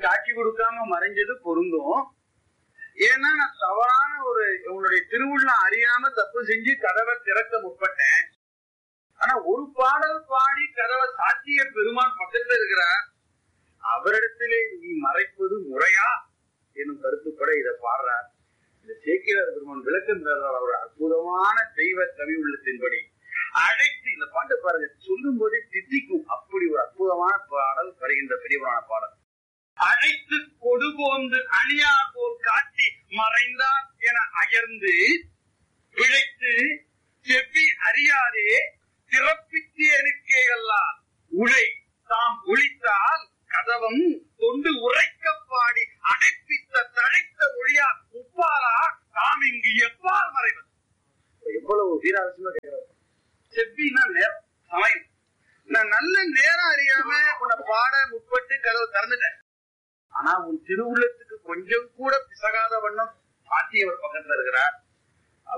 காட்சி கொடுக்காம மறைஞ்சது பொருந்தும் ஏன்னா நான் தவறான ஒரு உன்னுடைய திருவுள்ளம் அறியாம தப்பு செஞ்சு கதவை திறக்க முற்பட்டேன் ஆனா ஒரு பாடல் பாடி கதவை சாத்திய பெருமான் பக்கத்துல இருக்கிறார் அவரிடத்திலே நீ மறைப்பது முறையா என்னும் கருத்துப்பட இதை பாடுறார் இந்த சேக்கிரார் பெருமான் விளக்கம் தர்றார் அவர் அற்புதமான தெய்வ கவி உள்ளத்தின்படி அழைத்து இந்த பாட்டு பாருங்க சொல்லும் போதே தித்திக்கும் அப்படி ஒரு அற்புதமான பாடல் வருகின்ற பெரியவரான பாடல் அழைத்து கொடுபோந்து அணியார் போல் காட்டி மறைந்தார் என அயர்ந்து பிழைத்து செவ்வி அறியாதே சிறப்பித்தேனுக்கே அல்லால் உழை தாம் ஒழித்தால் கதவம் தொண்டு உரைக்க பாடி அடைப்பித்த தழைத்த ஒழியா உப்பாலா தாம் இங்கு எப்பால் மறைவது எவ்வளவு வீராவசியமா கேட்கிறார் செவ்வினா நேரம் சமயம் நான் நல்ல நேரம் அறியாம உன்னை பாட முற்பட்டு கதவை திறந்துட்டேன் ஆனா உன் திருவுள்ளத்துக்கு கொஞ்சம் கூட பிசகாத வண்ணம் பாட்டியவர் பக்கத்துல இருக்கிறார்